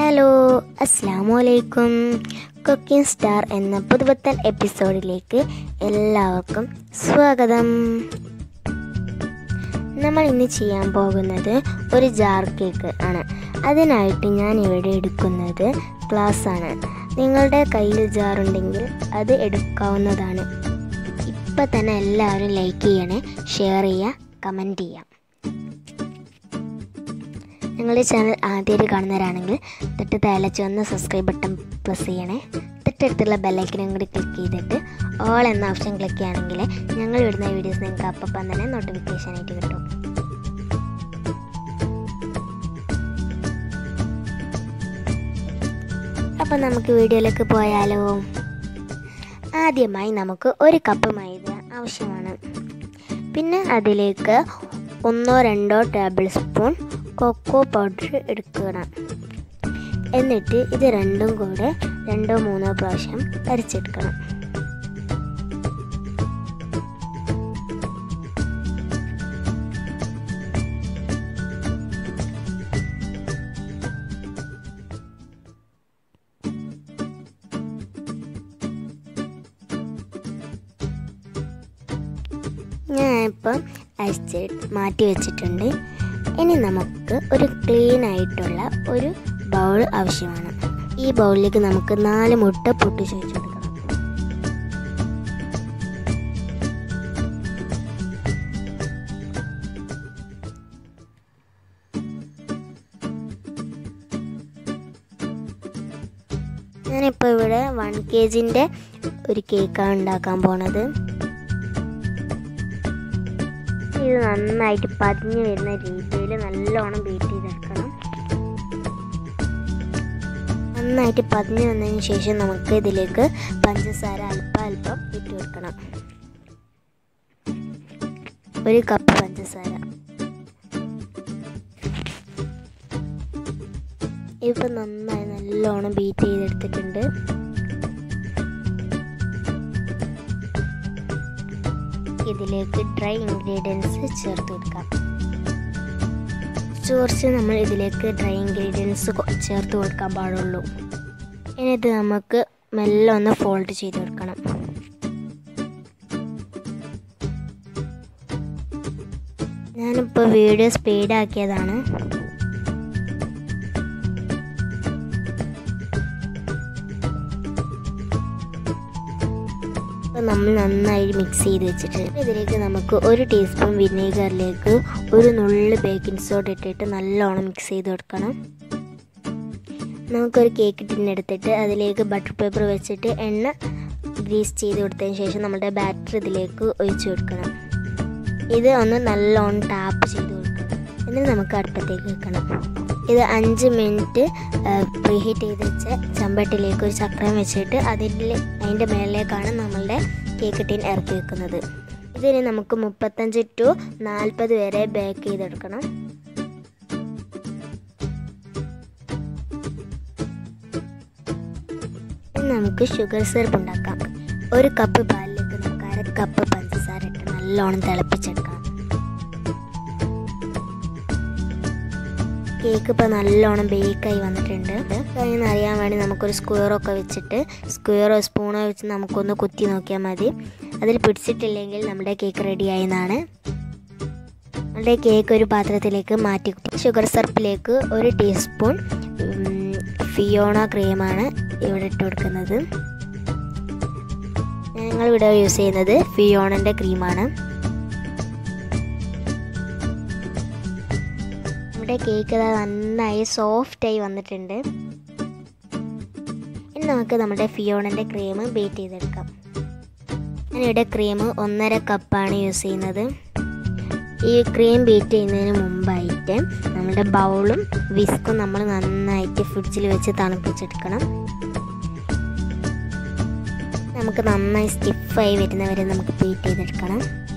hello അസ്സാമു അലൈക്കും cooking star എന്ന പുതുപത്തൻ എപ്പിസോഡിലേക്ക് എല്ലാവർക്കും സ്വാഗതം നമ്മൾ ഇന്ന് ചെയ്യാൻ പോകുന്നത് ഒരു ജാർ കേക്ക് ആണ് അതിനായിട്ട് ഞാൻ ഇവിടെ എടുക്കുന്നത് ഗ്ലാസ് ആണ് നിങ്ങളുടെ കയ്യിൽ ജാർ ഉണ്ടെങ്കിൽ അത് എടുക്കാവുന്നതാണ് ഇപ്പം തന്നെ എല്ലാവരും ലൈക്ക് ചെയ്യണേ ഷെയർ ചെയ്യുക കമൻറ്റ് ചെയ്യാം ഞങ്ങളുടെ ചാനൽ ആദ്യമായിട്ട് കാണുന്നവരാണെങ്കിൽ തൊട്ട് താഴെ ചുവന്ന സബ്സ്ക്രൈബ് ബട്ടൺ പ്രസ് ചെയ്യണേ തൊട്ടടുത്തുള്ള ബെല്ലൈക്കനും കൂടി ക്ലിക്ക് ചെയ്തിട്ട് ഓൾ എന്ന ഓപ്ഷൻ ക്ലിക്ക് ചെയ്യുകയാണെങ്കിൽ ഞങ്ങൾ വിടുന്ന വീഡിയോസ് നിങ്ങൾക്ക് അപ്പം തന്നെ നോട്ടിഫിക്കേഷൻ ആയിട്ട് കിട്ടും അപ്പം നമുക്ക് വീഡിയോയിലേക്ക് പോയാലോ ആദ്യമായി നമുക്ക് ഒരു കപ്പ് മൈദ ആവശ്യമാണ് പിന്നെ അതിലേക്ക് ഒന്നോ രണ്ടോ ടേബിൾ സ്പൂൺ കൊക്കോ പൗഡർ എടുക്കണം എന്നിട്ട് ഇത് രണ്ടും കൂടെ രണ്ടോ മൂന്നോ പ്രാവശ്യം അരച്ചെടുക്കണം ഞാനിപ്പം അരിച്ച് മാറ്റി വെച്ചിട്ടുണ്ട് ഇനി നമുക്ക് ഒരു ക്ലീൻ ആയിട്ടുള്ള ഒരു ബൗൾ ആവശ്യമാണ് ഈ ബൗളിലേക്ക് നമുക്ക് നാല് മുട്ട പൊട്ടിച്ച് വെച്ച് കൊടുക്കണം ഞാനിപ്പോൾ ഇവിടെ വൺ കെ ജിൻ്റെ ഒരു കേക്കാണ് ഉണ്ടാക്കാൻ പോണത് ഇത് നന്നായിട്ട് പതിഞ്ഞ് വരുന്ന രീതിയിൽ നല്ലോണം ബീറ്റ് ചെയ്തെടുക്കണം നന്നായിട്ട് പതിഞ്ഞ് വന്നതിന് ശേഷം നമുക്ക് ഇതിലേക്ക് പഞ്ചസാര അല്പം അല്പം ഇട്ട് കൊടുക്കണം ഒരു കപ്പ് പഞ്ചസാര ഇപ്പം നന്നായി നല്ലോണം ബീറ്റ് ചെയ്തെടുത്തിട്ടുണ്ട് ഇതിലേക്ക് ഡ്രൈ ഇൻഗ്രീഡിയൻസ് ചേർത്ത് കൊടുക്കാം കുറച്ച് നമ്മൾ ഇതിലേക്ക് ഡ്രൈ ഇൻഗ്രീഡിയൻസ് ചേർത്ത് കൊടുക്കാൻ പാടുള്ളൂ ഇനി ഇത് നമുക്ക് മെല്ലെ ഒന്ന് ഫോൾഡ് ചെയ്ത് കൊടുക്കണം ഞാനിപ്പോൾ വീഡിയോ സ്പീഡാക്കിയതാണ് നമ്മൾ നന്നായി മിക്സ് ചെയ്ത് വെച്ചിട്ട് ഇതിലേക്ക് നമുക്ക് ഒരു ടീസ്പൂൺ വിനേഗറിലേക്ക് ഒരു നുള്ളി ബേക്കിംഗ് സോഡ ഇട്ടിട്ട് നല്ലോണം മിക്സ് ചെയ്ത് കൊടുക്കണം നമുക്കൊരു കേക്ക് ടിന്നെടുത്തിട്ട് അതിലേക്ക് ബട്ടർ പേപ്പർ വെച്ചിട്ട് എണ്ണ ഗ്രീസ് ചെയ്ത് കൊടുത്തതിന് ശേഷം നമ്മുടെ ബാറ്റർ ഇതിലേക്ക് ഒഴിച്ചു കൊടുക്കണം ഇത് ഒന്ന് നല്ലോണം ടാപ്പ് ചെയ്ത് കൊടുക്കണം എന്നിട്ട് നമുക്ക് അടുപ്പത്തേക്ക് വെക്കണം ഇത് അഞ്ച് മിനിറ്റ് പ്രീഹീറ്റ് ചെയ്ത് വെച്ച ചമ്പട്ടിലേക്ക് ഒരു ചക്രം വെച്ചിട്ട് അതിൽ അതിൻ്റെ മേളിലേക്കാണ് നമ്മളുടെ കേക്ക് ടീൻ ഇറക്കി വെക്കുന്നത് ഇതിന് നമുക്ക് മുപ്പത്തഞ്ച് ടു നാൽപ്പത് വരെ ബേക്ക് ചെയ്തെടുക്കണം നമുക്ക് ഷുഗർ സിറപ്പ് ഉണ്ടാക്കാം ഒരു കപ്പ് പാലിലേക്ക് നമുക്ക് അര കപ്പ് പഞ്ചസാര ഇട്ട് നല്ലോണം തിളപ്പിച്ചെടുക്കണം കേക്ക് ഇപ്പോൾ നല്ലോണം ബേക്കായി വന്നിട്ടുണ്ട് അതിന് അറിയാൻ വേണ്ടി നമുക്കൊരു സ്ക്വയറൊക്കെ വെച്ചിട്ട് സ്ക്വയറോ സ്പൂണോ വെച്ച് നമുക്കൊന്ന് കുത്തി നോക്കിയാൽ മതി അതിൽ പിടിച്ചിട്ടില്ലെങ്കിൽ നമ്മുടെ കേക്ക് റെഡിയായി എന്നാണ് നമ്മുടെ കേക്ക് ഒരു പാത്രത്തിലേക്ക് മാറ്റി ഷുഗർ സിറപ്പിലേക്ക് ഒരു ടീസ്പൂൺ ഫിയോണ ക്രീമാണ് ഇവിടെ ഇട്ട് കൊടുക്കുന്നത് ഞങ്ങൾ ഇവിടെ യൂസ് ചെയ്യുന്നത് ഫിയോണിൻ്റെ ക്രീമാണ് നമ്മുടെ കേക്ക് നന്നായി സോഫ്റ്റായി വന്നിട്ടുണ്ട് ഇനി നമുക്ക് നമ്മുടെ ഫിയോണിൻ്റെ ക്രീം ബീറ്റ് ചെയ്തെടുക്കാം ഞാനിവിടെ ക്രീം ഒന്നര കപ്പാണ് യൂസ് ചെയ്യുന്നത് ഈ ക്രീം ബീറ്റ് ചെയ്യുന്നതിന് മുമ്പായിട്ട് നമ്മുടെ ബൗളും വിസ്കും നമ്മൾ നന്നായിട്ട് ഫ്രിഡ്ജിൽ വെച്ച് തണുപ്പിച്ചെടുക്കണം നമുക്ക് നന്നായി സ്റ്റിഫായി വരുന്നവരെ നമുക്ക് ബീറ്റ് ചെയ്തെടുക്കണം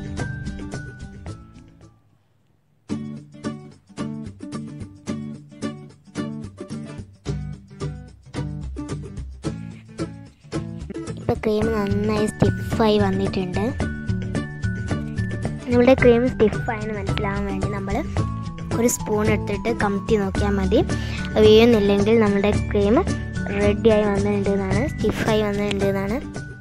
ഇപ്പോൾ ക്രീം നന്നായി സ്റ്റിഫായി വന്നിട്ടുണ്ട് നമ്മുടെ ക്രീം സ്റ്റിഫായെന്ന് മനസ്സിലാവാൻ വേണ്ടി നമ്മൾ ഒരു സ്പൂൺ എടുത്തിട്ട് കമത്തി നോക്കിയാൽ മതി വീഴുന്നില്ലെങ്കിൽ നമ്മുടെ ക്രീം റെഡിയായി വന്നിട്ടുണ്ട് എന്നാണ് സ്റ്റിഫായി വന്നിട്ടുണ്ട് എന്നാണ്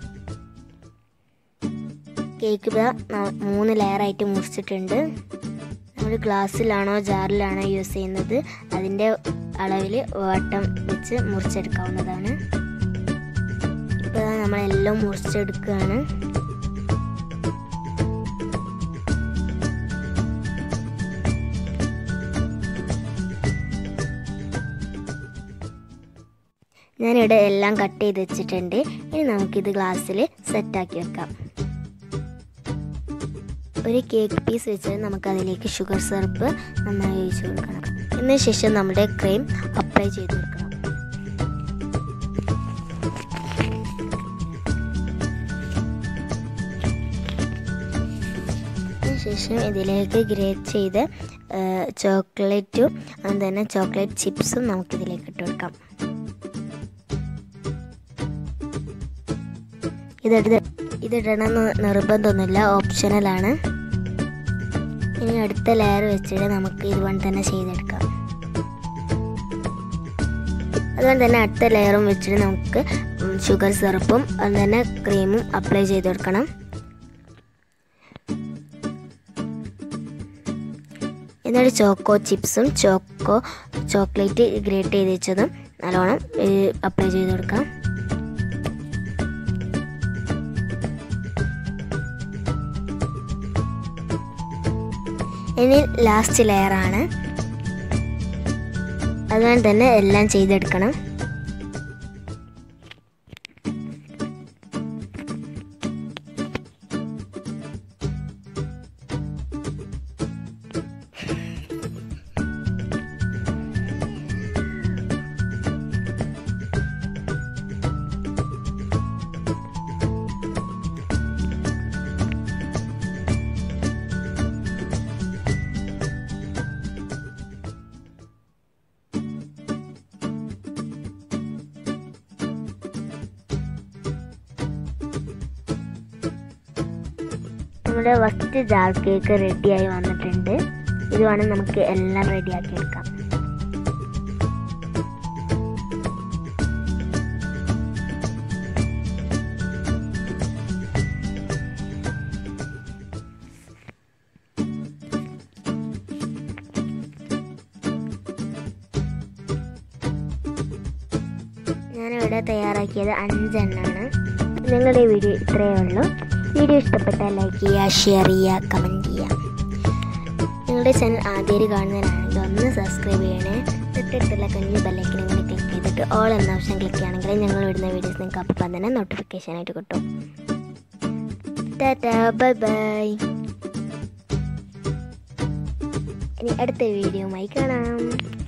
കേക്ക് ഇതാ ന- മൂന്ന് ലെയറായിട്ട് മുറിച്ചിട്ടുണ്ട് നമ്മൾ ഗ്ലാസ്സിലാണോ ജാറിലാണോ യൂസ് ചെയ്യുന്നത് അതിൻ്റെ അളവിൽ വട്ടം വെച്ച് മുറിച്ചെടുക്കാവുന്നതാണ് ഇപ്പോൾ നമ്മളെല്ലാം മുറിച്ചെടുക്കുകയാണ് ഞാനിവിടെ എല്ലാം കട്ട് ചെയ്ത് വെച്ചിട്ടുണ്ട് ഇനി നമുക്കിത് ഗ്ലാസ്സിൽ സെറ്റാക്കി വെക്കാം ഒരു കേക്ക് പീസ് വെച്ച് നമുക്ക് അതിലേക്ക് ഷുഗർ സിറപ്പ് നന്നായി ഒഴിച്ച് കൊടുക്കണം ഇതിന് ശേഷം നമ്മുടെ ക്രീം അപ്ലൈ ചെയ്ത് കൊടുക്കണം അതിനുശേഷം ഇതിലേക്ക് ഗ്രേറ്റ് ചെയ്ത് ചോക്ലേറ്റും അതുപോലെ തന്നെ ചോക്ലേറ്റ് ചിപ്സും നമുക്കിതിലേക്ക് ഇട്ട് കൊടുക്കാം ഇതെടുത്ത് ഇതിടണമെന്ന് നിർബന്ധമൊന്നുമില്ല ഓപ്ഷണലാണ് ഇനി അടുത്ത ലെയർ വെച്ചിട്ട് നമുക്ക് ഇതുപോലെ തന്നെ ചെയ്തെടുക്കാം അതുപോലെ തന്നെ അടുത്ത ലെയറും വെച്ചിട്ട് നമുക്ക് ഷുഗർ സിറപ്പും അതുപോലെ തന്നെ ക്രീമും അപ്ലൈ ചെയ്ത് കൊടുക്കണം എന്നിട്ട് ചോക്കോ ചിപ്സും ചോക്കോ ചോക്ലേറ്റ് ഗ്രേറ്റ് ചെയ്ത് വെച്ചതും നല്ലോണം അപ്ലൈ ചെയ്ത് കൊടുക്കാം ഇനി ലാസ്റ്റ് ലെയറാണ് അതുകൊണ്ട് തന്നെ എല്ലാം ചെയ്തെടുക്കണം നമ്മുടെ ഫസ്റ്റ് ജാർ കേക്ക് റെഡിയായി വന്നിട്ടുണ്ട് ഇത് വേണം നമുക്ക് എല്ലാം റെഡിയാക്കി എടുക്കാം ഞാനിവിടെ തയ്യാറാക്കിയത് അഞ്ചെണ്ണാണ് നിങ്ങളുടെ ഈ വീഡിയോ ഇത്രയേ ഉള്ളൂ വീഡിയോ ഇഷ്ടപ്പെട്ടാൽ ലൈക്ക് ചെയ്യുക ഷെയർ ചെയ്യുക കമൻറ്റ് ചെയ്യുക നിങ്ങളുടെ ചാനൽ ആദ്യമായിട്ട് കാണുന്നതിനാണെങ്കിൽ ഒന്ന് സബ്സ്ക്രൈബ് ചെയ്യണേ തൊട്ടടുത്തുള്ള കുഞ്ഞു ബെല്ലൈക്കൻ ഇങ്ങനെ ക്ലിക്ക് ചെയ്തിട്ട് ഓൾ എന്ന ഓപ്ഷൻ ക്ലിക്ക് ചെയ്യുകയാണെങ്കിൽ ഞങ്ങൾ വിടുന്ന വീഡിയോസ് നിങ്ങൾക്ക് അപ്പം തന്നെ നോട്ടിഫിക്കേഷൻ ആയിട്ട് കിട്ടും ടാറ്റാ ബൈ ബൈ ഇനി അടുത്ത വീഡിയോയുമായി കാണാം